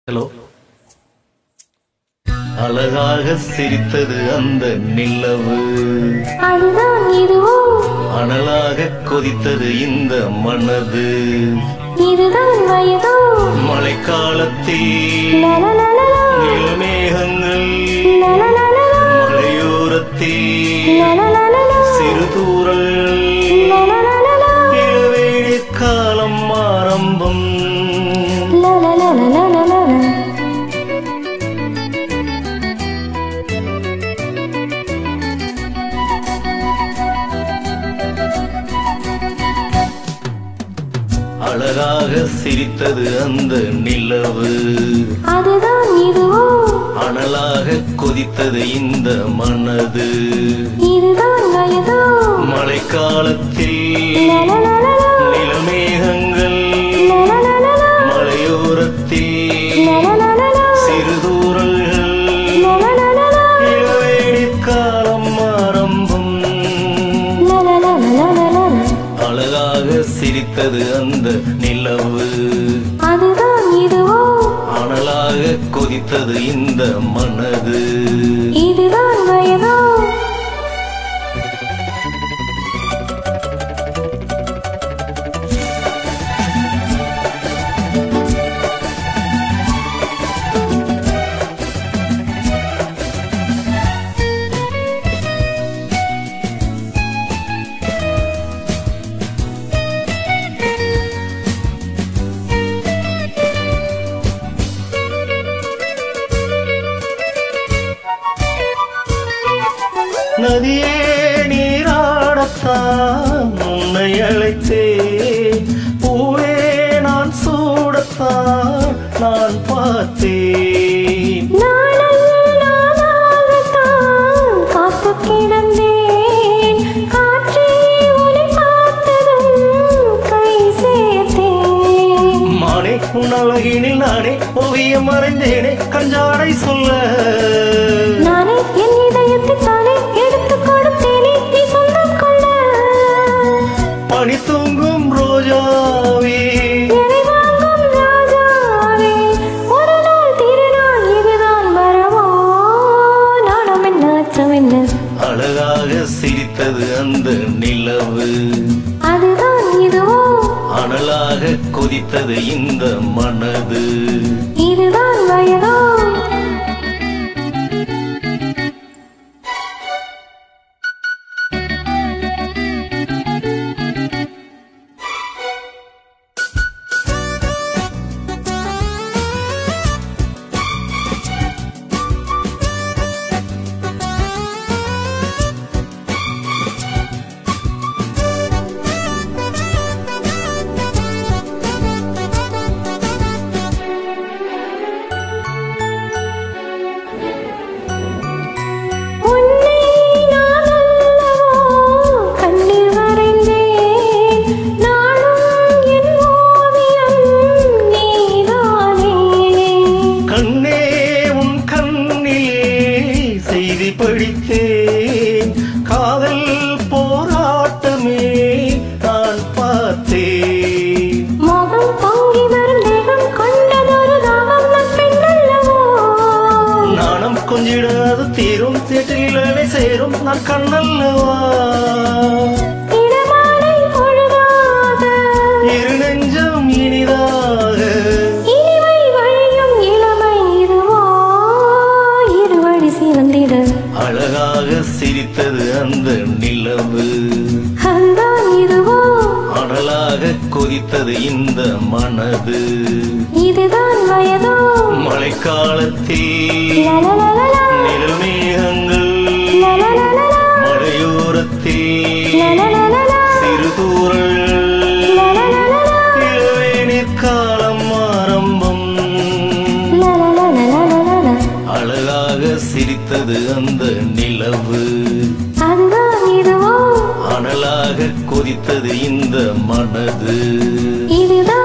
Hello அழகாக சிரித்தது அந்த நிலவு அதுதான் இதுவோ அனலாக கொதித்தது இந்த மனது இதுதான் வயதோ மழைக்காலத்தில் லலலலலா, நீலமேகங்கள் லலலலலா, மலையோரத்தில் லலலலலா, சிறுதூரல் லலலலலா, இளவேடி காலம் ஆரம்பம் லலலலலலலா. அழகாக சிரித்தது அந்த நிலவு அதுதான் இதுவோ அனலாக கொதித்தது இந்த மனது இதுதான் வயதோ மழைக்காலத்தில் லலலலலா, நிலமேகங்கள் லலலலலா, மலையோரத்தில் லலலலலா, சிறுதூரல்கள் லலலலலா, இளவேடி காலம் ஆரம்பம் லலலலலலலா. அழகாக சிரித்தது அந்த நிலவு அதுதான் இதுவோ அனலாக கொதித்தது இந்த மனது இதுதான் வயதோ நதியே நீராடத்தான் உன்னை அழைத்தேன் பூவே நான் சூடத்தான் நான் பார்த்தேன் நானும் நானாகத்தான் காத்துக் கிடந்தேன். காற்றே உன்னை பார்த்ததும் கை சேர்த்தேன். மானே உன் அழகினில் நானே ஓவியம் மறைந்தேனே கஞ்சாடை சொல்ல நானே என் இதயத்தைத் தானே எடுத்துக் கொடுத்தேனே நீ சொந்தம் கொள்ள. பனி தூங்கும் ரோஜாவே என்னை வாங்கும் ராஜாவே, ஒரு நாள் திருநாள் இதுதான் வரவோ? நாணம் என்ன, அச்சம் என்ன? அழகாக சிரித்தது அந்த நிலவு அதுதான் இதுவோ அனலாக கொதித்தது இந்த மனது இதுதான் வயதோ உன்னை நான் அல்லவோ கண்ணில் வரைந்தேன் நானும் என் ஓவியம் நீதானே கண்ணே உன் கண்ணிலே செய்தி படித்தேன் காதல் போராட்டமே நான் பார்த்தேன் மோகம் பொங்கி வரும் தேகம் கொண்டதொரு தாகம் நம் பெண்ணல்லவோ நாணம் கொஞ்சிடாது தீரும் சேற்றிலே சேரும் நான் கண்ணல்லவா இடமாலை பொழுதாக இரு நெஞ்சம் இனிதாக இனிமை வழியும் இளமை இதுவோ இருவழி சிவந்திட அழகாக சிரித்தது அந்த நிலவு அதுதான் இதுவோ அனலாக கொதித்தது இந்த மனது இதுதான் வயதோ மழைக்காலத்தில் லலலலலா, நிழல் மேகங்கள் லலலலலா, மலையோரத்தில் லலலலலா, சிறுதூரல் லலலலலா, இளவேனிற் காலம் ஆரம்பம் லலலலலலலா. அழகாக சிரித்தது அந்த நிலவு அதுதான் இதுவோ அனலாக கொதித்தது இந்த மனது இதுதான்